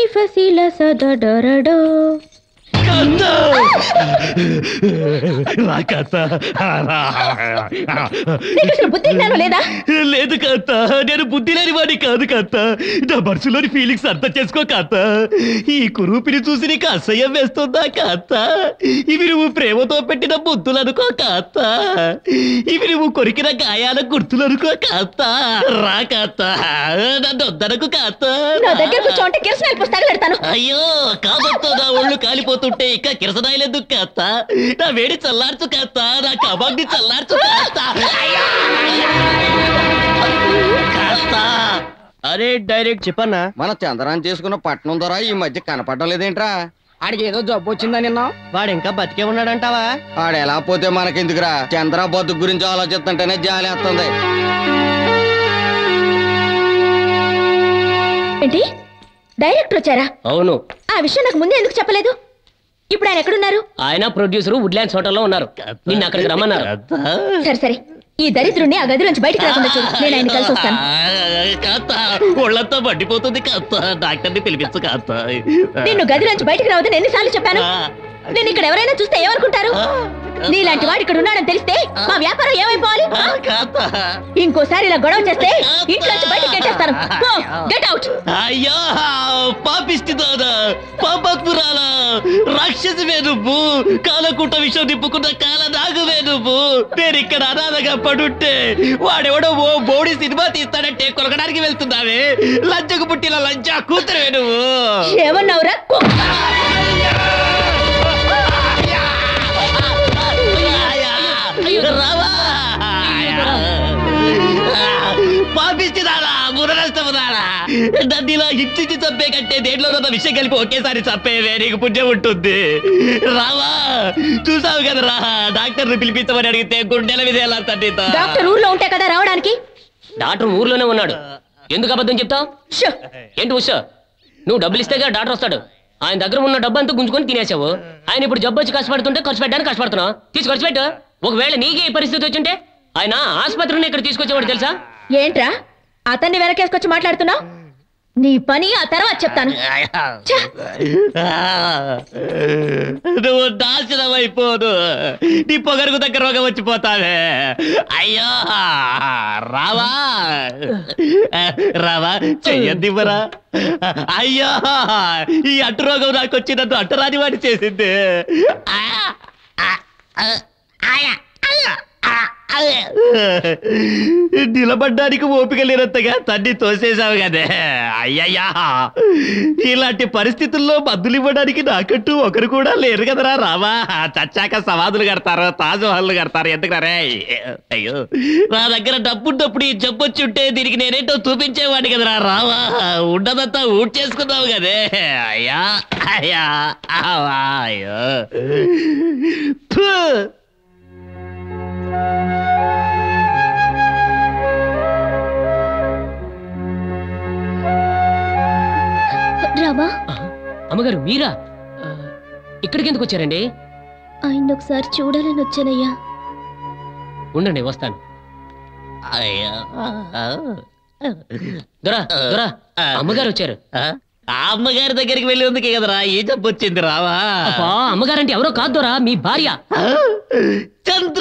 ఫసిల సదడరడో రా కథ నీకు అసలు బుద్ధి జ్ఞానం లేదా లేదు కథ నేను బుద్ధి లేని వాడిని కాదు కథ నా మనసులోని ఫీలింగ్స్ అర్థం చేసుకో కథ ఈ కురూపిని చూసి నీకు అసహ్యం వేస్తుందా కథ ఇవి నువ్వు ప్రేమతో పెట్టిన బుద్ధులు అనుకో కథ ఇవి నువ్వు కొరికిన గాయాల గుర్తులు అనుకో కథ రా కథ నన్ను వద్దనకు కథ నా దగ్గర కూర్చోంటే కిరసనాయలు పుస్తకాలు పెడతాను అయ్యో కాదొత్తో నా ఒళ్ళు కాలిపోతుంటే ఇంకా కిరసనాయలేదు కత్త నా వేడి చల్లార్చు కత్త నా కబాబ్ని చల్లార్చు కత్త అయ్యో! కత్త అరే డైరెక్ట్ చెప్పన్నా మన చంద్రాన్ని చేసుకున్న పట్నం ద్వారా ఈ మధ్య కనపడడం లేదేంట్రా ఆడికి ఏదో జబ్బు వచ్చిందని నిన్నా వాడు ఇంకా బతికే ఉన్నాడంటావా ఆడు ఎలా పోతే మనకెందుకురా చంద్ర బతుకు గురించి ఆలోచిస్తుంటేనే జాలి వస్తుంది ఏంటి డైరెక్టర్ వచ్చారా అవును ఆ విషయం నాకు ముందే ఎందుకు చెప్పలేదు ఇప్పుడు ఆయన ఎక్కడున్నారు ఆయన ప్రొడ్యూసర్ వుడ్లాండ్స్ హోటల్లో ఉన్నారు నిన్న అక్కడికి రమ్మన్నారు సరే సరే ఈ దరిద్రుణ్ణి ఆ గదిలోంచి బయటికి రాకుండా చూడు నేను ఆయన కలిసి వస్తాను కత్త ఒళ్ళంతా మండిపోతుంది కత్త డాక్టర్ని పిలిపించు కత్త నిన్ను గదిలోంచి బయటికి రావద్దని ఎన్నిసార్లు చెప్పాను నేను ఇక్కడ ఎవరైనా చూస్తే ఏమనుకుంటారు నీలాంటి వాడు ఇక్కడ ఉన్నాడని తెలిస్తే మా వ్యాపారం ఏమైపోవాలి ఆ? కత్త ఇంకోసారి ఇలా గొడవ చేస్తే ఇంట్లోంచి బయటికి గెట్టేస్తాను గెట్ అవుట్ అయ్యో పాపిష్టి దాన పాపాత్మురాల రాక్షసివే నువ్వు కాలకూట విషయం నిప్పుకున్న కాల నాగువే నువ్వు నేను ఇక్కడ అనాథగా పడుంటే వాడెవడో ఓ బోడి సినిమా తీస్తాడంటే కొలగడానికి వెళ్తున్నావే లంచకు పుట్టిన లంచా కూతురువే నువ్వు ఏమన్నావురా కుక్క? రావా పాపిస్తున్నారా మురనష్టమున్నారా నన్ను ఇలా హింసించి చంపే కంటే దేంట్లో ఉన్న విషయం కలిపి ఒకేసారి చంపేవే నీకు పుణ్యం ఉంటుంది రావా చూసావు కదరా డాక్టర్ని పిలిపించమని అడిగితే గుండెల మీద ఎలా తండ్రితో డాక్టర్ ఊర్లో ఉంటే కదా రావడానికి డాక్టర్ ఊర్లోనే ఉన్నాడు ఎందుకు అబద్ధం చెప్తావు షో ఏంటి ఉష నువ్వు డబ్బులు ఇస్తేగా డాక్టర్ వస్తాడు ఆయన దగ్గర ఉన్న డబ్బు అంతా గుంజుకొని తినేసావు ఆయన ఇప్పుడు జబ్బు వచ్చి కష్టపడుతుంటే ఖర్చు పెట్టడానికి కష్టపడుతున్నావు తీసి ఖర్చు పెట్టు ఒకవేళ నీకే ఈ పరిస్థితి వచ్చింటే ఆయన ఆసుపత్రిని ఇక్కడ తీసుకొచ్చేవాడు తెలుసా ఏంట్రా అతన్ని వెనకేసుకొచ్చి మాట్లాడుతున్నావు నీ పని ఆ తర్వాత చెప్తాను ఛ! నువ్వు నాశనం అయిపోదు నీ పొగరుకు దగ్గర రోగం వచ్చిపోతావే అయ్యో రావా రావా చెయ్యద్దివ్వరా అయ్యో ఈ అట్టు రోగం నాకు వచ్చి నన్ను అట్టరాని వాడి చేసింది ఆ, ఆ, ఆ, ఆయా, అయ్యా, ఆ, అదే. నిలబడ్డానికి ఓపిక లేనంతగా తన్ని తోసేసావు కదే అయ్యయ్యా ఇలాంటి పరిస్థితుల్లో మందులు ఇవ్వడానికి నాకంటూ ఒకరు కూడా లేరు కదరా రావా చచ్చాక సమాధులు కడతారు తాజ్ మహల్ కడతారు ఎందుకు రే అయ్యో నా దగ్గర డబ్బున్నప్పుడు ఈ జబ్బు వచ్చి ఉంటే దీనికి నేనేంటో చూపించేవాడిని కదరా రావా ఉండదంతా ఊట్ చేసుకున్నావు కదే అయ్యా అయ్యా ఆవా, అయ్యో ఫు. రామా అమ్మగారు మీరా ఆ, ఇక్కడికి ఎందుకు వచ్చారండి ఆయన ఒకసారి చూడాలని వచ్చానయ్యా ఉండండి వస్తాను అయ్యా దొరా దొరా అమ్మగారు వచ్చారు ఆ ఆ అమ్మగారి దగ్గరికి వెళ్ళి ఉంది కదరా ఏ జబ్బు వచ్చింది రావా అబ్బా అమ్మగారంటే ఎవరో కాదు దొరా మీ భార్య ఆ, చంద్ర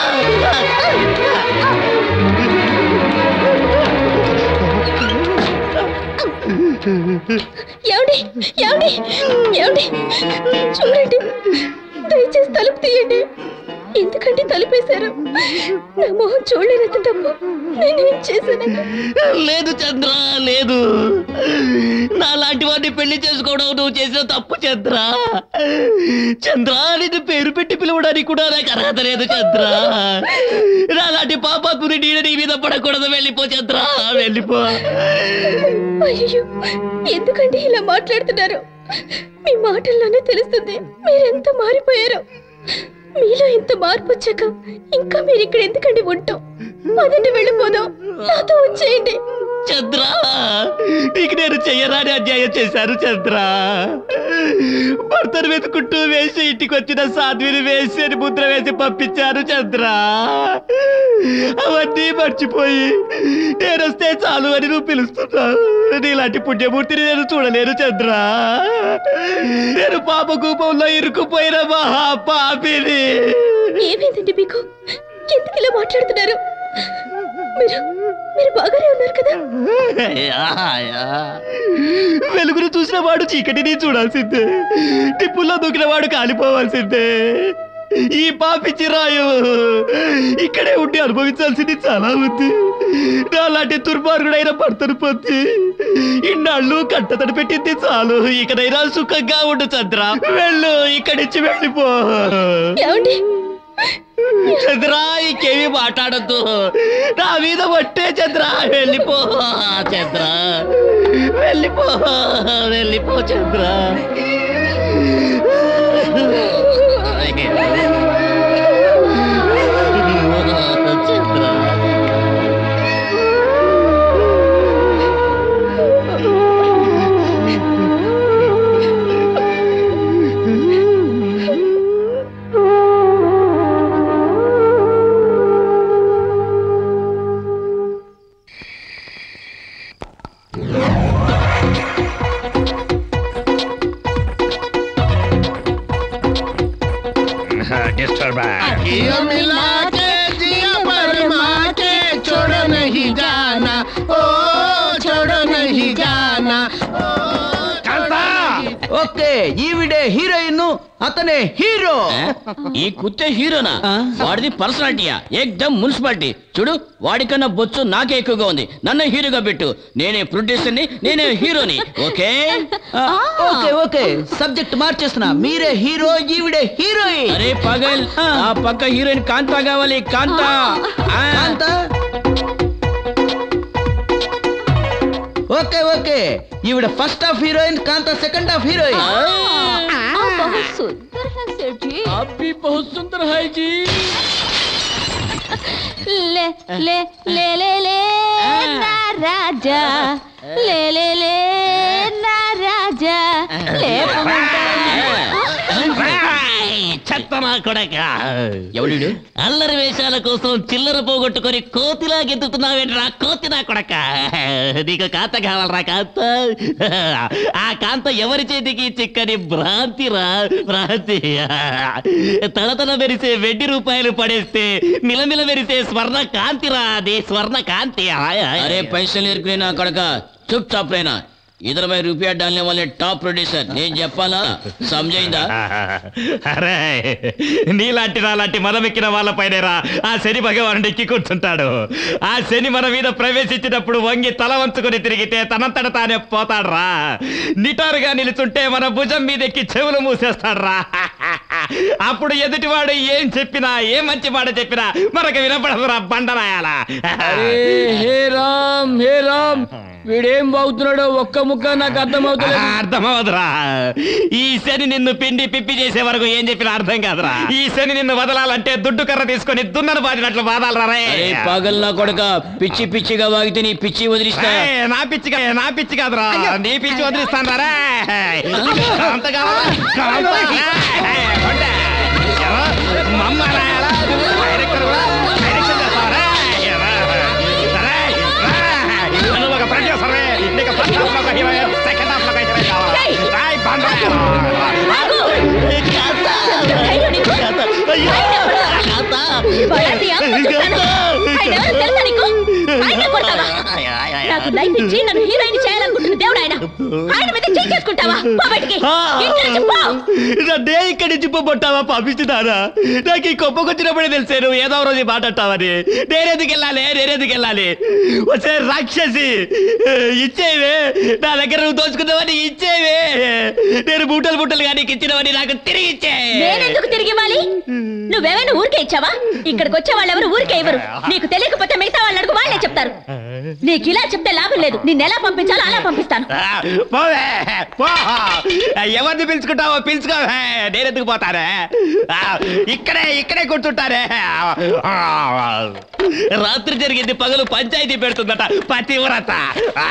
ఏమండి ఏమండి ఏమండి చూడండి దయచేసి తలుపు తీయండి ఎందుకంటే తలుపేశారు నా మొహం చూడలేనంత తప్పు నేనేం చేశాను లేదు చంద్ర లేదు నా లాంటి వాడిని పెళ్లి చేసుకోవడం నువ్వు చేసిన తప్పు చంద్ర చంద్ర నిన్ను పేరు పెట్టి పిలవడానికి కూడా నాకు అర్హత లేదు చంద్ర నా లాంటి పాపాత్ముని నీడ నీ మీద పడకూడదు వెళ్ళిపో చంద్ర వెళ్ళిపో అయ్యో ఎందుకండి ఇలా మాట్లాడుతున్నారు మీ మాటల్లోనే తెలుస్తుంది మీరెంత మారిపోయారో మీలో ఇంత మార్పు వచ్చాక ఇంకా మీరు ఇక్కడ ఎందుకండి ఉంటాం పదండి వెళ్ళిపోదాం నాతో వచ్చేయండి చంద్ర నీకు నేను చెయ్యరాని అన్యాయం చేశాను చంద్ర భర్తను వెతుకుంటూ వేసి ఇంటికి వచ్చిన సాధ్విని వేసి అని ముద్ర వేసి పంపించాను చంద్ర అవన్నీ మర్చిపోయి నేను వస్తే చాలు అని నువ్వు పిలుస్తున్నావు నీలాంటి పుణ్యమూర్తిని నేను చూడలేను చంద్ర నేను పాప కూపంలో ఇరుక్కుపోయిన మహా పాపిని ఏమైందండి మీకు ఎందుకు ఇలా మాట్లాడుతున్నారు మీరు మీరు బాగానే ఉన్నారు కదా వెలుగును చూసిన వాడు చీకటిని చూడాల్సిందే టిప్పుల్లో దూకిన వాడు కాలిపోవాల్సిందే ఈ పాపిచ్చి రాయు ఇక్కడే ఉండి అనుభవించాల్సింది చాలా ఉంది నాలాంటి దుర్మార్గుడైన భర్తను పొంది ఇన్నాళ్ళు కట్టతడి పెట్టింది చాలు ఇకనైనా సుఖంగా ఉండు చంద్ర వెళ్ళు ఇక్కడి నుంచి వెళ్ళిపో ఏమండి చంద్ర ఇంకేమీ మాట్లాడద్దు నా మీద పట్టే చంద్ర వెళ్ళిపో చంద్ర వెళ్ళిపో వెళ్ళిపో చంద్ర చంద్ర जिया मिला के जिया परमा के छोड़ो नहीं जाना ओ छोड़ो नहीं जाना ఓకే ఈవిడే హీరోయిన్ అతనే హీరో ఈ కుత్తే హీరోనా వాడిది పర్సనాలిటీయా ఏకదమ్ మున్సిపాలిటీ చూడు వాడికన్నా బొచ్చు నాకే ఎక్కువగా ఉంది నన్ను హీరోగా పెట్టు నేనే ప్రొడ్యూసర్ని నేనే హీరోని ఓకే ఓకే ఓకే సబ్జెక్ట్ మార్చేస్తున్నా మీరే హీరో ఈవిడే హీరోయిన్ అరే పగల్ ఆ పక్క హీరోయిన్ కాంతా కావాలి కాంతా ఆ. కాంత ఓకే ఓకే ఈవిడ first half heroine Kanta second half heroine बहुत सुंदर है सेठ जी आप भी बहुत सुंदर है जी ले ले ले ले ले ना राजा ले ले ले ना राजा ले చెత్తనా కొడక ఎవడు అల్లరి వేషాల కోసం చిల్లర పోగొట్టుకొని కోతిలా గెంతుతున్నావేంట్రా కోతి నా కొడక నీకు కాంత కావాలరా కాంత ఆ కాంత ఎవరి చేతికి చిక్కని భ్రాంతిరా భ్రాంతి తలతల మెరిసే వెండి రూపాయలు పడేస్తే మిలమిల మెరిసే స్వర్ణ కాంతిరా అది స్వర్ణ కాంతి अरे पैसे लेकर ना कड़का चुपचाप रहना इधर मैं रुपया डालने वाले टॉप प्रोड्यूसर నేను చెప్పాలా సమజైందా అరే నీలాంటి నాలాంటి మదమెక్కిన వాళ్ళపైనేరా ఆ శని భగవానుడు ఎక్కి కూర్చుంటాడు ఆ శని మన మీద ప్రవేశించినప్పుడు వంగి తల వంచుకొని తిరిగితే తనంతట తానే పోతాడ్రా నిటారుగా నిలుచుంటే మన భుజం మీద ఎక్కి చెవులు మూసేస్తాడ్రా అప్పుడు ఎదుటివాడు ఏం చెప్పినా ఏ మంచి మాట చెప్పినా మనకు వినపడదురా బండరాయాలా అరే హే రామ్ హే రామ్ వీడేం బాగుతున్నాడో ఒక్క ముక్క నాకు అర్థమవుతలేదు అర్థమవదురా ఈ శని నిన్ను పిండి పిప్పి చేసే వరకు ఏం చెప్పినా అర్థం కాదురా ఈ శని నిన్ను వదలాలంటే దుడ్డు కర్ర తీసుకొని దున్నను బాదినట్లు బాదాలరా రే అరే పాగల్ నా కొడక పిచ్చి పిచ్చిగా వాగితే నీ పిచ్చి వదిలిస్తా ఏయ్, నా పిచ్చి కా- నా పిచ్చి కాదురా నీ పిచ్చి వదిలిస్తాను రా అంత కావాలా? కాంత? ఏయ్, కొండ. ఎవరో మమ్మ రాయాలా? నువ్వు డైరెక్టర్ రా? డైరెక్షన్ చేస్తావా రా? ఎవరో? సరే, రా. నువ్వు ఒక ప్రొడ్యూసర్ రే. నీకు ఫస్ట్ హాఫ్ లో ఒక హీరో, సెకండ్ హాఫ్ లో ఒక హీరో కావాలా? రాయ్, బండ రాయాలా? ధైర్యం నీకు? భయాన్ని ఆత్మ చూస్తాను. ఆయన ఎవరో తెలుసా నీకు? ఆయన్నే కొడతావా? నాకు లైఫ్ ఇచ్చి నన్ను హీరోయిన్ చేయాలనుకుంటున్న దేవుడు ఆయన ఆయన మీద చేయి చేసుకుంటావా పో బయటికి ఇంటి నుంచి పో. నన్నే ఇక్కడి నుంచి పొమ్మంటావా పంపిస్తున్నారా నాకు ఈ కొప్పకొచ్చినప్పుడే తెలిసే నువ్వు ఏదో రోజు ఈ మాట అంటావని నేనెందుకు వెళ్ళాలి నేనెందుకు వెళ్ళాలి వచ్చే రాక్షసి ఇచ్చేవే నా దగ్గర నువ్వు దోచుకున్నావని ఇచ్చేవే నేను బూటలు బూటలుగా నీకు ఇచ్చినవని నాకు తిరిగి ఇచ్చే నేనెందుకు తిరిగి ఇవ్వాలి నువ్వేమైనా ఊరికే ఇచ్చావా ఇక్కడికి వచ్చే వాళ్ళెవరు ఊరికే ఇవ్వరు నీకు తెలియకపోతే మిగతా వాళ్ళని అడుగు వాళ్ళే చెప్తారు నీకు ఇలా చెప్తే లాభం లేదు నిన్ను ఎలా పంపించాలో అలా పంపిస్తాను ఆ, పోవే పో ఎవరిని పిలుచుకుంటావో పిలుచుకోవే నేనెందుకు పోతానే ఆ, ఇక్కడే ఇక్కడే కూర్చుంటానే రాత్రి జరిగింది పగలు పంచాయతీ పెడుతుందట పతివ్రత ఆ.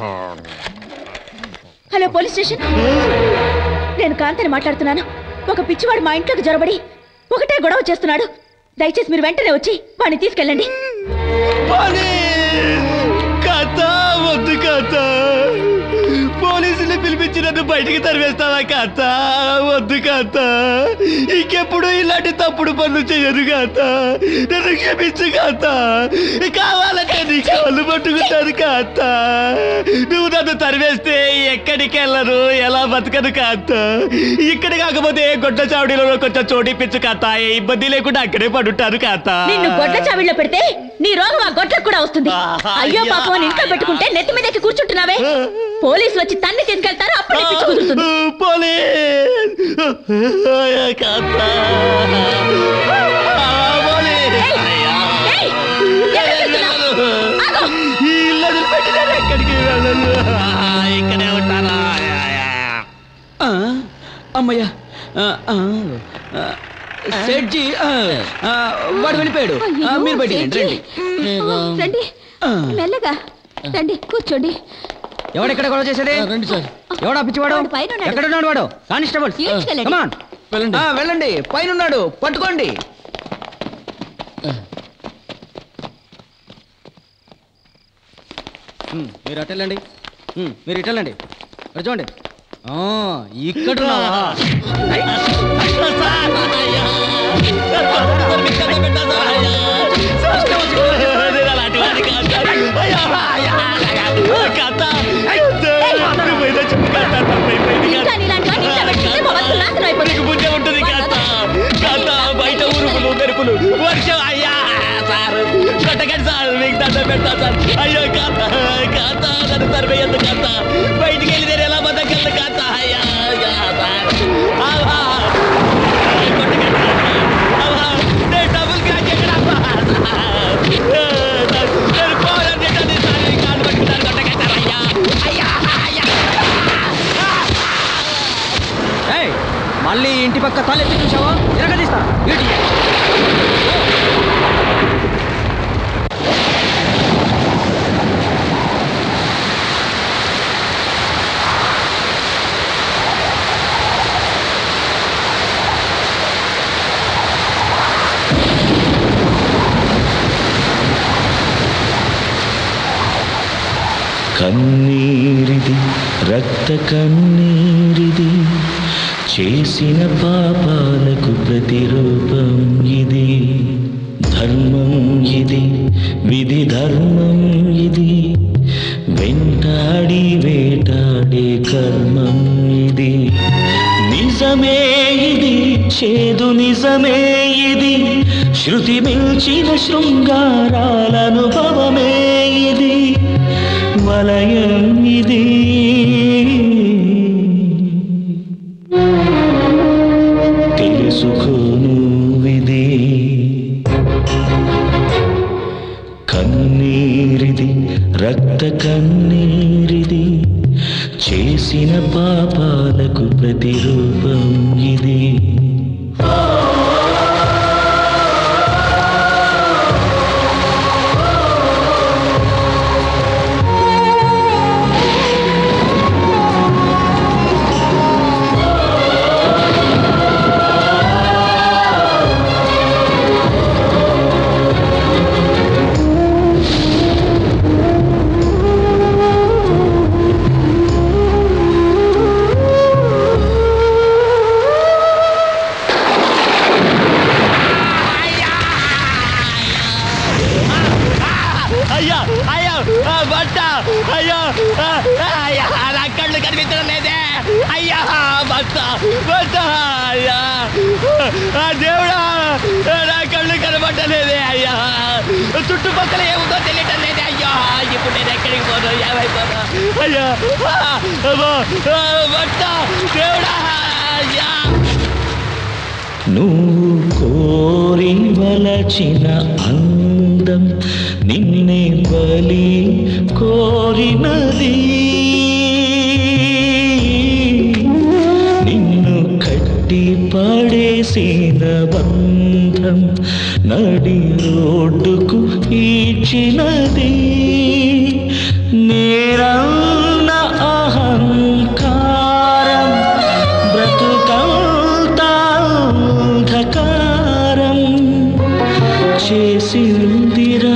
హలో పోలీస్ స్టేషన్ నేను కాంతని మాట్లాడుతున్నాను ఒక పిచ్చివాడు మా ఇంట్లోకి జొరబడి ఒకటే గొడవ చేస్తున్నాడు దయచేసి మీరు వెంటనే వచ్చి వాడిని తీసుకెళ్ళండి పోలీస్! కథ వద్దు కథ పోలీసులు పిలిపించి నన్ను బయటికి తరివేస్తావా కథ వద్దు కథ ఇంకెప్పుడు ఇలాంటి తప్పుడు పనులు చేయను కథ నన్ను క్షమించు కథ కావాలంటే నీ కాళ్ళు పట్టుకుంటాను కథ నువ్వు నన్ను తరివేస్తే ఎక్కడికి వెళ్ళను ఎలా బతకను కాత ఇక్కడ కాకపోతే గొడ్డ చావడిలో కొంచెం చోటిపించు కాత ఏ ఇబ్బంది లేకుండా అక్కడే పడుంటాను కాత నిన్ను గొడ్ల చావిళ్ళలో పెడితే నీ రోగం ఆ గొడ్లకు కూడా వస్తుంది అయ్యో పాపం అని ఇంట్లో పెట్టుకుంటే నెత్తి మీదకి కూర్చుంటున్నావే పోలీసులు వచ్చి తన్ని తీసుకెళ్తారు అప్పుడు నీ పిచ్చి కుదురుతుంది పోలీస్ కాత పోలీస్ ఏయ్! ఎక్కడికి వెళ్తున్నావ్? ఆగు! ఈ ఇల్లు వదిలిపెట్టి నేను ఎక్కడికి వెళ్ళను ఇక్కడే ఉంటానా ఆ, అమ్మయ్యా ఆ, ఆ, ఆ, సెట్జీ ఆ, ఆ, వాడు వెళ్ళిపోయాడు ఆ, అయ్యయ్యో, మీరు బయటికి రండి, చేయి. రండి రండి మెల్లగా రండి కూర్చోండి ఎవడెక్కడ గొడవ చేసేది రండి సార్ ఎవడా పిచ్చివాడు వాడు పైన ఉన్నాడు. ఎక్కడ ఉన్నాడు వాడు కానిస్టేబుల్ తీసుకెళ్ళండి. కమాన్ వెళ్ళండి ఆ, వెళ్ళండి పైన ఉన్నాడు పట్టుకోండి మీరు అటు వెళ్ళండి ఉమ్, మీరు ఇటు వెళ్ళండి ఇక్కడ చూడండి ఆ, ఇక్కడ ఉన్నావా? ఇంకా నీలాంటి వాడిని ఇంట్లో పెట్టుకుంటే మా బతుకులు నాశనం అయిపోతాయి. బయట ఊరుకులు మెరుపులు వర్షం అయ్యా సార్ కొట్టకండి సార్ మీకు దండం పెడతా సార్ అయ్యో కాత కాత నన్ను సరిపోయేందు కాత బయటికి వెళ్ళి నేను ఎలా బతకగలను కాత అయ్యా అయ్యా, సార్ ఆవా. కొట్టకండి సార్. ఆవా. నేను డబ్బులు క్యాచ్ ఎక్కడ అమ్మా? సార్. నేను పోవాలని చెప్పండి సార్ ఈ కాలు పట్టుకున్నాను కొట్టకండి సార్ అయ్యా అయ్యా అయ్యా ఏయ్, మళ్ళీ ఇంటి పక్క తలెత్తి చూసావా ఎరగదీస్తా ఇటు. కన్నీరిది రక్త కన్నీరిది చేసిన పాపాలకు ప్రతిరూపం ఇది ధర్మం ఇది విధి ధర్మం ఇది వెంటాడి వేటాడే కర్మం ఇది నిజమే ఇది చేదు నిజమే ఇది శృతి మించిన శృంగారాల అనుభవమే ఇది వలయం ఇది తెలుసుకోను ఇది కన్నీరిది రక్త కన్నీరిది చేసిన పాపాలకు ప్రతిరూపం ఇది అయ్యా అయ్యా ఆ బట్ట అయ్యా ఆ, అయ్యా నా కళ్ళు కనిపించడం లేదే అయ్యా బట్ట బట్ట అయ్యా ఆ దేవుడా నా కళ్ళు కనబట్టలేదే అయ్యా చుట్టుపక్కల ఏముందో తెలియటం లేదే అయ్యా ఇప్పుడు నేను ఎక్కడికి పోను ఏమైపోను అయ్యా ఆ, అమ్మో, ఆ, భర్త, దేవుడా అయ్యా నువ్వు కోరి వలచిన అందం నిన్నే బలి కోరినది నిన్ను కట్టి పడేసిన బంధం నడి రోడ్డుకు ఈడ్చినది నేరన్న అహంకారం బ్రతుకంతాంధకారం చేసిందిరా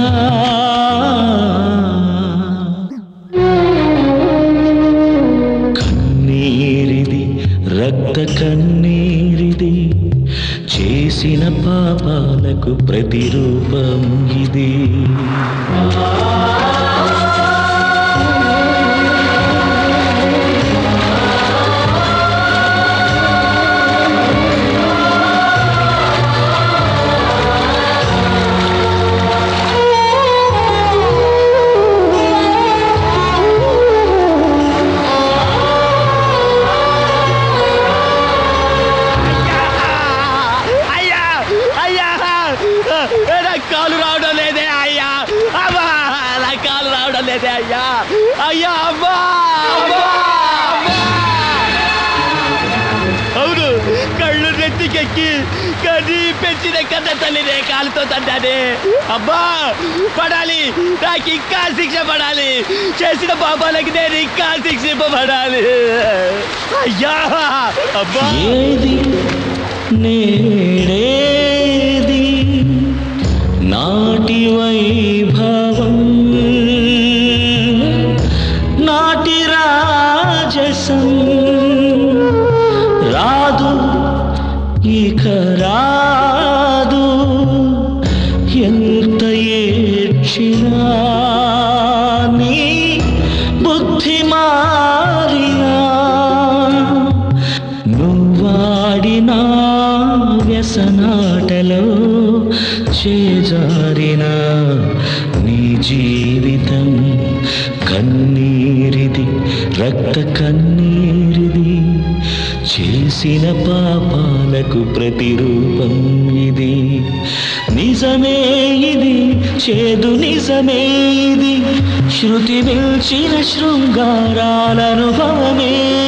కన్నీరిది రక్త కన్నీరిది చేసిన పాపాలకు ప్రతిరూపం ఇది అయ్యా అయ్యా నా కాలు రావడం లేదే అయ్యా అమ్మా నా కాలు రావడం లేదే అయ్యా అయ్యా అమ్మా అమ్మా అమ్మా. అవును కళ్ళు నెత్తికెక్కి కది పెంచిన కన్న తల్లినే కాలుతో తన్నానే అబ్బా పడాలి నాకు ఇంకా శిక్ష పడాలి చేసిన పాపాలకి నేను ఇంకా శిక్షింపబడాలి అయ్యా అబ్బా ఏది నేడేది నాటి వైభవం నాటి రాజసం రాదు ఇక రాదు ఎంత ఏడ్చినా నీ బుద్ధి మారినా నువ్వాడిన వ్యసనాటలో చేజారిన నీ జీవితం కన్నీరిది రక్త కన్నీరిది చేసిన పాపాలకు ప్రతిరూపం ఇది నిజమే ఇది చేదు నిజమే ఇది శృతి మిల్చిన శృంగారాలనుభవమే